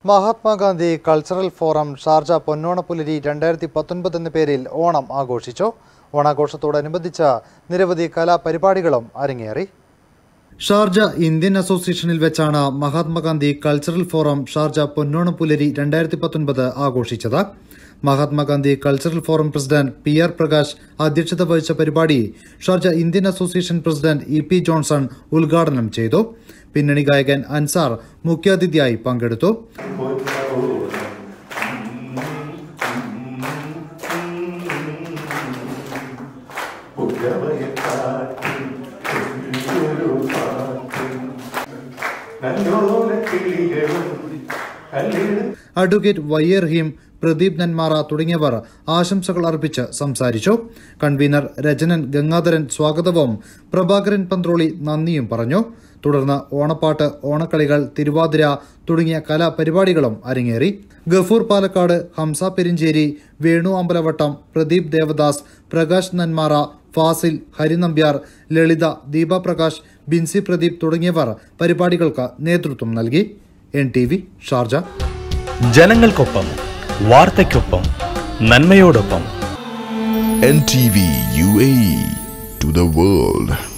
Mahatma Gandhi cultural forum Sharjah പൊന്നോണപ്പുലരി രണ്ടായിരത്തി പത്തൊൻപത് എന്ന പേരിൽ ഓണം ആഘോഷിച്ചു ഓണാഘോഷത്തോടനുബന്ധിച്ച് നിരവധി കലാപരിപാടികളും അരങ്ങേറി ഷാർജ ഇന്ത്യൻ അസോസിയേഷനിൽ വെച്ചാണ് മഹാത്മാഗാന്ധി കൾച്ചറൽ ഫോറം ഷാർജ പൊന്നോണപ്പുലരി രണ്ടായിരത്തി പത്തൊൻപത് ആഘോഷിച്ചത് Mahatma Gandhi cultural forum president P R Prakash അധ്യക്ഷത വഹിച്ച പരിപാടി Sharjah Indian association president E P Johnson ഉദ്ഘാടനം ചെയ്തു പിന്നണി ഗായകൻ അൻസാർ മുഖ്യാതിഥിയായി പങ്കെടുത്തു അഡ്വക്കേറ്റ് വയ്യർ ഹീം പ്രദീപ് നന്മാറ തുടങ്ങിയവർ ആശംസകൾ അർപ്പിച്ച് സംസാരിച്ചു കൺവീനർ രജനൻ ഗംഗാധരൻ സ്വാഗതവും പ്രഭാകരൻ പന്ത്രോളി നന്ദിയും പറഞ്ഞു തുടർന്ന് ഓണപ്പാട്ട് ഓണക്കളികൾ തിരുവാതിര തുടങ്ങിയ കലാപരിപാടികളും അരങ്ങേറി ഗഫൂർ പാലക്കാട് ഹംസ പെരിഞ്ചേരി വേണു അമ്പലവട്ടം പ്രദീപ് ദേവദാസ് പ്രകാശ് നന്മാറ ഫാസിൽ ഹരിനമ്പ്യാർ ലളിത ദീപ പ്രകാശ് ബിൻസി പ്രദീപ് തുടങ്ങിയവർ പരിപാടികൾക്ക് നേതൃത്വം നൽകി എൻ ടി വി ഷാർജ ജനങ്ങൾക്കൊപ്പം വാർത്തയ്ക്കൊപ്പം നന്മയോടൊപ്പം NTV UAE to the world.